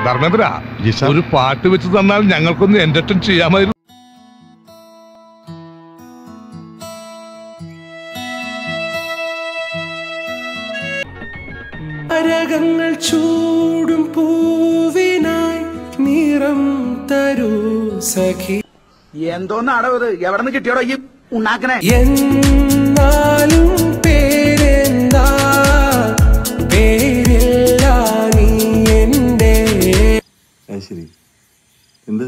Dharmendra G sir. ഒരു പാട്ട് വെച്ച് തന്നാൽ ഞങ്ങൾക്കൊന്ന് എന്റർടൈൻ ചെയ്യാമായിരുന്നു അരകങ്ങൾ ചൂടും പൂവിനായി നിറം തരൂ സഖി എന്തോന്നാടോ ഇത് എവിടെ നിന്ന് കിട്ടിയോടോ ഈ ഉണ്ടാക്കണേ എന്നാലും പേരെന്താ പേരില്ല നീ എൻ്റെ അത് ശരി എന്ത്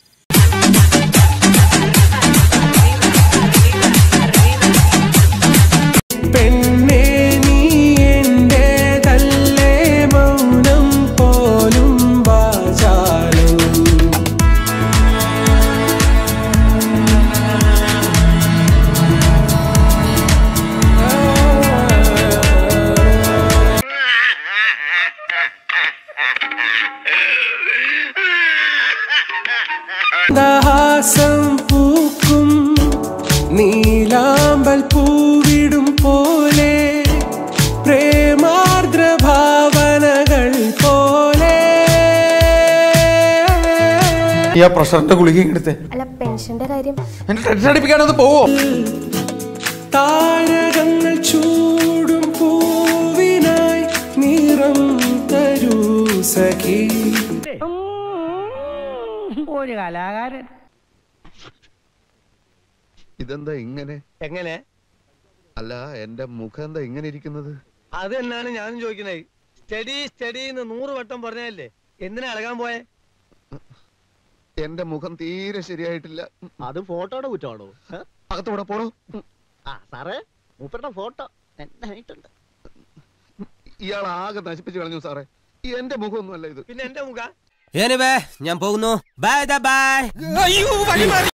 പെണ്ണേ നീ എന്റേതല്ലേ മൗനം പോലും വാചാലും ദാസം പൂക്കും നീലാമ്പൽ പൂവിടും പോലെ പ്രേമാർദ്ര ഭാവനകൾ പോലെ ഈ ആ പ്രഷറിന്റെ ഗുളിക എടുത്തേ അല്ല പെൻഷന്റെ കാര്യം എന്റെ ടെൻഷൻ അടിപ്പിക്കാനൊന്ന് പോവോ താരകങ്ങൾ ചൂടും പൂവിനായി നിറം തരൂ സഖി ഒരു കലാകാരൻ ഇതെന്താ ഇങ്ങനെ എങ്ങനെ അല്ല എന്റെ മുഖം എന്താ ഇങ്ങനെ ഇരിക്കുന്നത് അത് തന്നെയാണ് ഞാനും ചോദിക്കുന്നത് സ്റ്റഡി സ്റ്റഡി എന്ന് നൂറ് വട്ടം പറഞ്ഞതല്ലേ എന്തിനാ അളകാൻ പോയെ എന്റെ മുഖം തീരെ ശരിയായിട്ടില്ല അത് ഫോട്ടോയുടെ കുറ്റമാണോ അകത്തൂടെ പോണോ ആ സാറേ മൂപ്പരുടെ ഫോട്ടോ എന്തായിട്ടുണ്ട് ഇയാൾ ആകെ നശിപ്പിച്ചു കളഞ്ഞു സാറേ ഈ എന്റെ മുഖമൊന്നും അല്ല ഇത് പിന്നെ എന്റെ മുഖ ഞാൻ പോകുന്നു ബൈ ബൈ